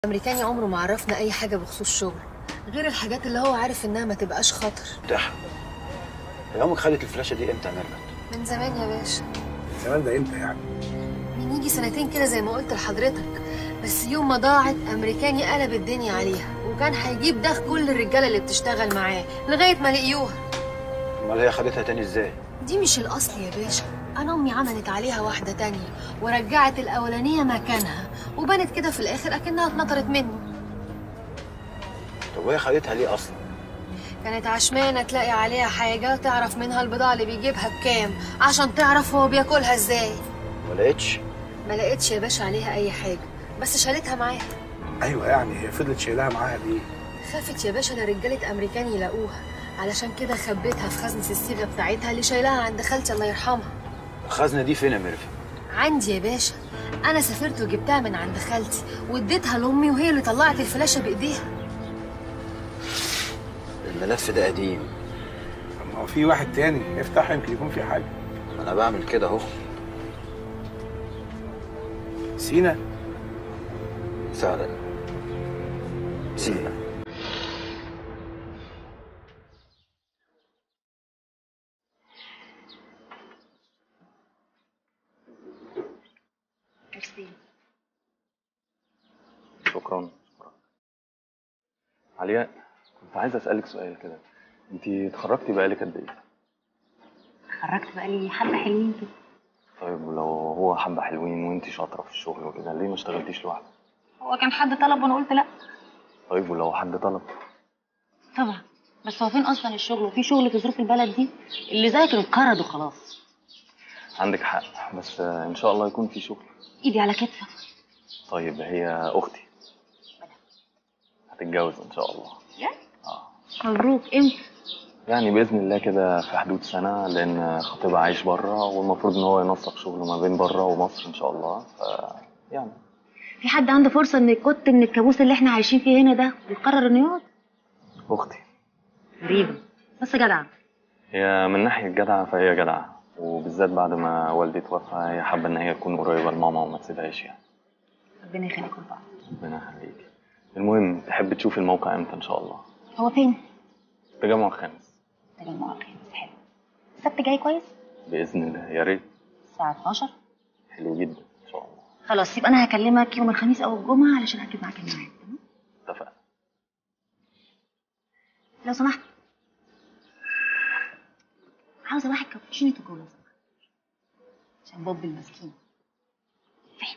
الامريكاني عمره ما عرفنا اي حاجه بخصوص شغل غير الحاجات اللي هو عارف انها ما تبقاش خطر متاحة هي امك خدت الفلاشه دي امتى يا ميرفت؟ من زمان يا باشا زمان ده امتى يعني؟ من يجي سنتين كده زي ما قلت لحضرتك بس يوم ما ضاعت امريكاني قلب الدنيا عليها وكان هيجيب ده كل الرجاله اللي بتشتغل معاه لغايه ما لقيوها امال هي خدتها تاني ازاي؟ دي مش الاصل يا باشا انا امي عملت عليها واحده تانية ورجعت الاولانيه مكانها وبانت كده في الاخر اكنها اتنطرت منه طب وهي خدتها ليه اصلا؟ كانت عشمانة تلاقي عليها حاجة تعرف منها البضاعة اللي بيجيبها بكام عشان تعرف هو بياكلها ازاي ما لقيتش ما لقيتش يا باشا عليها أي حاجة بس شالتها معاها ايوه يعني هي فضلت شايلها معاها ليه؟ خافت يا باشا لرجالة أمريكان يلاقوها علشان كده خبيتها في خزنة الصيغة بتاعتها اللي شايلاها عند خالتي الله يرحمها الخزنه دي فين يا ميرفت؟ عندي يا باشا أنا سافرت وجبتها من عند خالتي واديتها لأمي وهي اللي طلعت الفلاشة بإيديها الملف ده قديم طب ما هو في واحد تاني افتح يمكن يكون في حاجه ما انا بعمل كده اهو سينا فعلا سينا شكرا شكرا علياء كنت عايز اسالك سؤال كده انت اتخرجتي بقالك قد ايه اتخرجت بقالي حبه حلوين كده طيب ولو هو حبه حلوين وانت شاطره في الشغل وكده ليه ما اشتغلتيش لوحدك هو كان حد طلب وانا قلت لا طيب ولو حد طلب طبعا بس هو فين اصلا الشغل وفي شغل في ظروف البلد دي اللي ذاكر انقرض وخلاص عندك حق بس آه، ان شاء الله يكون في شغل ايدي على كتفك طيب هي اختي هتتجوز ان شاء الله مبروك امتى يعني باذن الله كده في حدود سنه لان خطيبها عايش بره والمفروض ان هو ينسق شغله ما بين بره ومصر ان شاء الله ف يعني في حد عنده فرصه انه يكت من الكابوس اللي احنا عايشين فيه هنا ده ويقرر انه يقعد اختي غريبه بس جدع هي من ناحية جدعة فهي جدعة وبالذات بعد ما والدي توفى هي حابة إن هي تكون قريبة لماما وما تسيبهاش يعني ربنا يخليكم لبعض ربنا يخليك المهم تحب تشوفي الموقع امتى إن شاء الله هو فين؟ التجمع الخامس تجمع الخامس حلو السبت جاي كويس بإذن الله يا ريت الساعه 12 حلو جدا إن شاء الله خلاص يبقى انا هكلمك يوم الخميس او الجمعه علشان اكد معاك الميعاد تمام؟ اتفقنا لو سمحت عاوزه واحد كابتشينو تو جو لو سمحت عشان بوب المسكين فين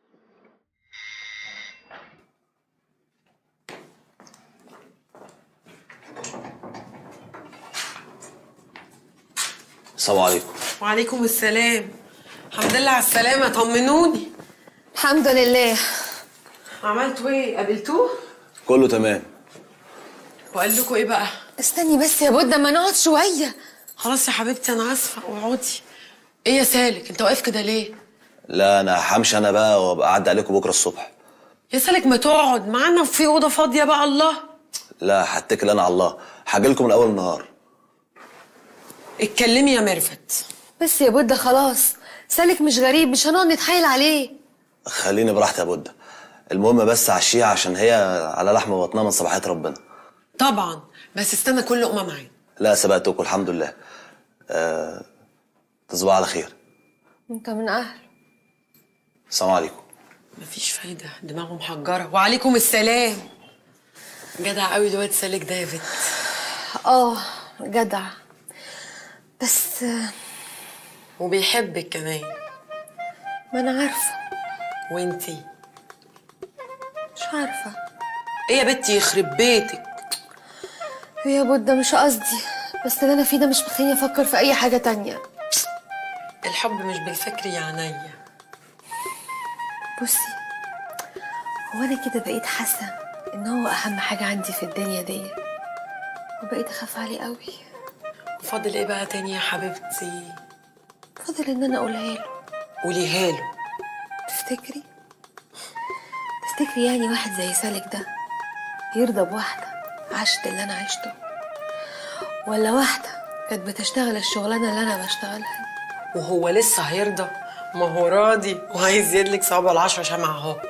السلام عليكم وعليكم السلام الحمد لله على السلامة طمنوني الحمد لله عملتوا ايه قابلتوه كله تمام وقال لكم ايه بقى استني بس يا بود ما نقعد شوية خلاص يا حبيبتي انا اسفة اقعدي ايه يا سالك انت واقف كده ليه لا انا همشي انا بقى وابقى اعدي عليكم بكره الصبح يا سالك ما تقعد معانا في اوضه فاضيه بقى الله لا هتكل انا على الله هاجي لكم من اول النهار اتكلمي يا ميرفت بس يا بود خلاص سالك مش غريب مش هنقعد نتحايل عليه خليني براحتي يا بودة المهم بس عشيها عشان هي على لحم بطنها من صباحيه ربنا طبعا بس استنى كل لقمه معانا لا سبقتكم الحمد لله أه... تصبحوا على خير انت من اهل السلام عليكم مفيش فايده دماغه محجره وعليكم السلام جدع قوي الواد سالك ده يا بت اه جدع بس آه، وبيحبك كمان ما انا عارفة وانتي مش عارفة ايه يا بنتي يخرب بيتك يا بود ده مش قصدي بس اللي انا فيه ده مش مخليني افكر في اي حاجة تانية الحب مش بالفكر يا عينيا بصي هو انا كده بقيت حاسة ان هو اهم حاجة عندي في الدنيا دي وبقيت اخاف عليه قوي فاضل ايه بقى تاني يا حبيبتي فاضل ان انا اقولها له قوليها له تفتكري تفتكري يعني واحد زي سالك ده يرضى بواحدة عاشت اللي أنا عشته ولا واحدة كانت بتشتغل الشغلانة اللي أنا بشتغلها وهو لسه هيرضى ما هو راضي وعايز يدلك صوابع العشرة شمعة اهو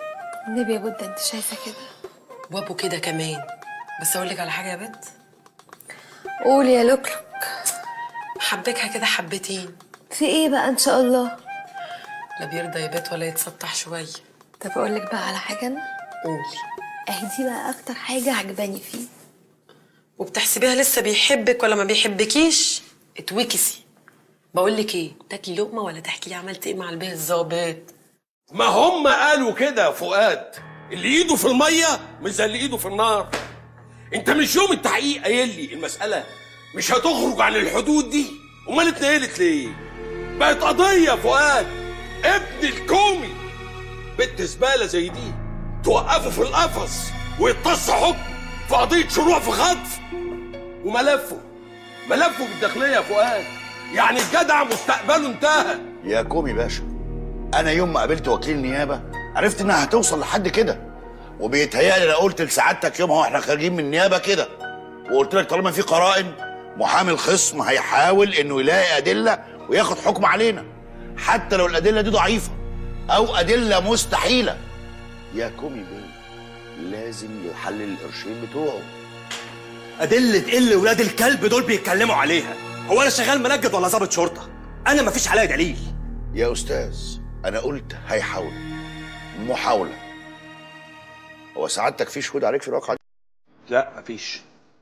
النبي يا بودة انت شايفة كده وابو كده كمان بس اقول لك على حاجه يا بنت قولي يا لوكلوك حبكها كده حبتين في ايه بقى ان شاء الله لا بيرضى يبات ولا يتسطح شويه طب اقول لك بقى على حاجة انا قولي اهي دي بقى اكتر حاجة عجباني فيه وبتحسبيها لسه بيحبك ولا ما بيحبكيش اتوكسي بقول لك ايه تاكلي لقمه ولا تحكي لي عملت ايه مع البيه الظابط ما هم قالوا كده يا فؤاد اللي ايده في الميه مش زي اللي ايده في النار انت مش يوم التحقيق قايل لي المساله مش هتخرج عن الحدود دي امال اتنقلت ليه بقت قضيه يا فؤاد ابن الكومي بنت زباله زي دي توقفه في القفص ويتص حكم في قضيه شروع في خطف وملفه ملفه بالداخليه يا فؤاد يعني الجدع مستقبله انتهى يا كومي باشا انا يوم ما قابلت وكيل نيابه عرفت انها هتوصل لحد كده وبيتهيألي انا قلت لسعادتك يومها واحنا خارجين من النيابه كده وقلت لك طالما في قرائن محامي الخصم هيحاول انه يلاقي ادله وياخد حكم علينا حتى لو الادله دي ضعيفه او ادله مستحيله يا كومي بيه لازم يحلل القرشين بتوعه أدلة إيه اللي ولاد الكلب دول بيتكلموا عليها؟ هو أنا شغال منجد ولا ضابط شرطة؟ أنا مفيش عليا دليل. يا استاذ انا قلت هيحاول محاوله هو سعادتك في شهود عليك في الواقعه دي لا مفيش.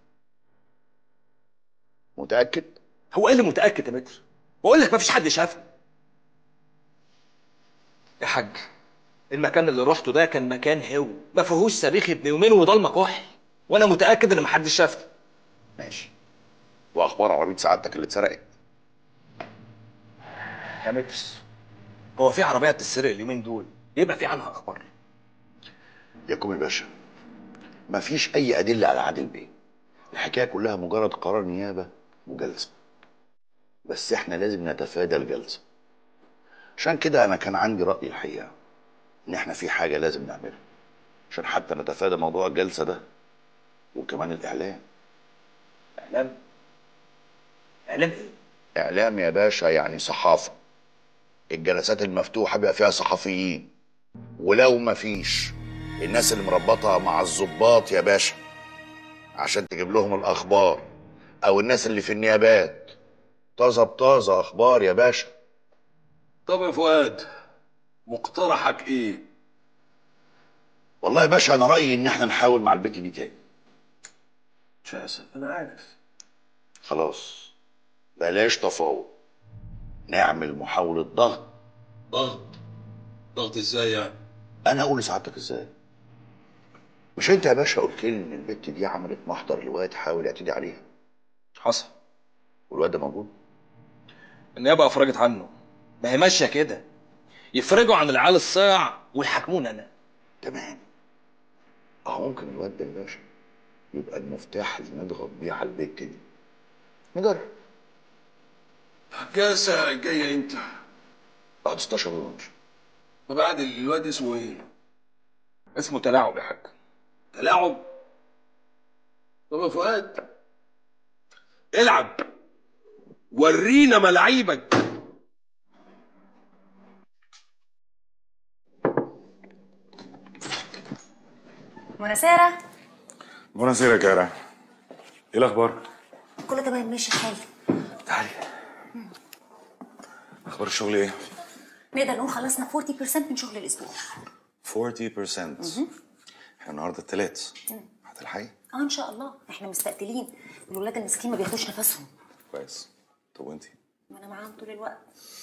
متاكد هو إيه اللي متأكد يا متر؟ بقول لك مفيش حد شافه. يا حاج المكان اللي رحته ده كان مكان هو ما فيهوش صريخ ابن يومين وضلمه كحل وانا متاكد ان محدش شافه ماشي واخبار عربيه سعادتك اللي اتسرقت يا متر هو في عربيه بتتسرق اليومين دول يبقى في عنها اخبار يا كومي باشا مفيش اي ادله على عادل بيه الحكايه كلها مجرد قرار نيابه وجلسه بس احنا لازم نتفادى الجلسه عشان كده انا كان عندي راي الحقيقه ان احنا في حاجه لازم نعملها عشان حتى نتفادى موضوع الجلسه ده وكمان الاعلام اعلام اعلام ايه اعلام يا باشا يعني صحافه الجلسات المفتوحه بيبقى فيها صحفيين ولو ما فيش الناس اللي مربطه مع الضباط يا باشا عشان تجيب لهم الاخبار او الناس اللي في النيابات طازه بطازه اخبار يا باشا طب يا فؤاد مقترحك ايه والله يا باشا انا رايي ان احنا نحاول مع البت دي تاني مش اسف انا عارف خلاص بلاش تفاوض نعمل محاولة ضغط ضغط ضغط ازاي يعني انا اقول لسعادتك ازاي مش انت يا باشا قلت لي ان البت دي عملت محضر الواد حاول يعتدي عليها حصل والواد ده موجود النيابه افرجت عنه ما هي ماشيه كده يفرجوا عن العيال الصيع ويحاكموني انا تمام اهو ممكن الواد ده يا باشا يبقى المفتاح اللي نضغط بيه على البت دي نجرب الجلسة الجاية امتى؟ بعد 16 يوم وبعد الواد اسمه ايه؟ اسمه تلاعب يا حاج تلاعب طب يا فؤاد العب ورينا ملاعيبك مناسيرة بوناسيرا كارا ايه الاخبار كله تمام ماشي الحال تعالي اخبار الشغل ايه نقدر نقول خلصنا 40% من شغل الاسبوع 40% احنا النهارده التلات هتلحقي اه ان شاء الله احنا مستقتلين الولاد المسكين ما بياخدوش نفسهم كويس طب وانتي ما انا معاهم طول الوقت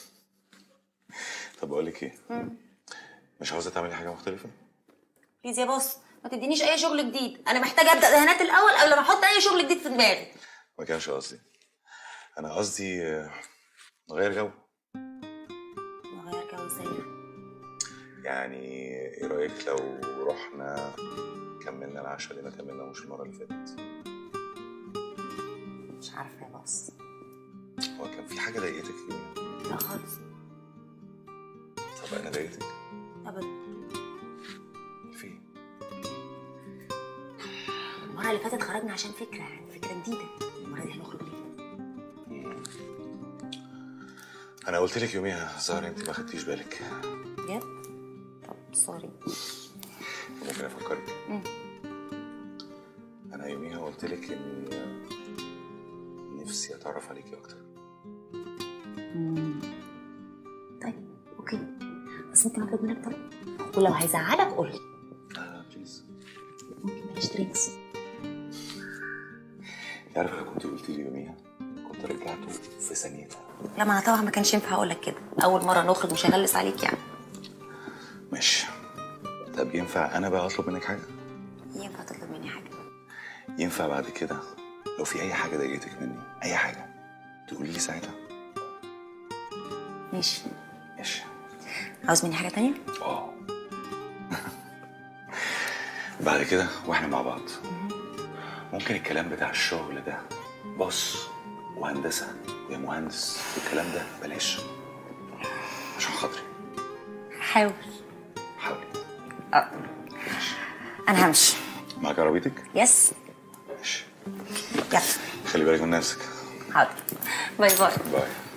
طب اقول لك ايه مش عاوزه تعملي حاجه مختلفه بليز يا بص ما تدينيش اي شغل جديد انا محتاجه ابدا دهانات الاول قبل ما احط اي شغل جديد في دماغي ما كانش قصدي انا قصدي آه، نغير جو نغير جو ازاي يعني ايه رايك لو رحنا كملنا العشاء اللي ما كملناهوش المره اللي فاتت مش عارفه يا بص هو كان في حاجه ضايقتك اليوم لا خالص طب انا ضايقتك ابدا في إيه؟ المره اللي فاتت خرجنا عشان فكره يعني فكره جديده المره دي هنخرج ليه انا قلت لك يوميها ظاهر انت ما خدتيش بالك بجد طب سوري ممكن افكرك مم. انا يوميها قلت لك اني نفسي اتعرف عليكي اكتر مم. طيب اوكي بس ممكن اطلب منك طلب ولو هيزعلك قول لي لا بليز ممكن بلاش درينكس تعرف لو كنت قلت لي يوميها كنت رجعته في ثانيتها لا ما انا طبعا ما كانش ينفع اقول لك كده اول مره نخرج مش هغلس عليك يعني ماشي طب ينفع انا بقى اطلب منك حاجه ينفع تطلب مني حاجه ينفع بعد كده لو في اي حاجه ضايقتك مني اي حاجه تقولي لي ساعتها ماشي ماشي عاوز مني حاجه تانية اه بعد كده واحنا مع بعض ممكن الكلام بتاع الشغل ده بص وهندسه ويا مهندس الكلام ده بلاش عشان خاطري حاول حاولي اه انا همشي معاك عربيتك يس ماشي يلا خلي بالك من نفسك حاضر باي باي باي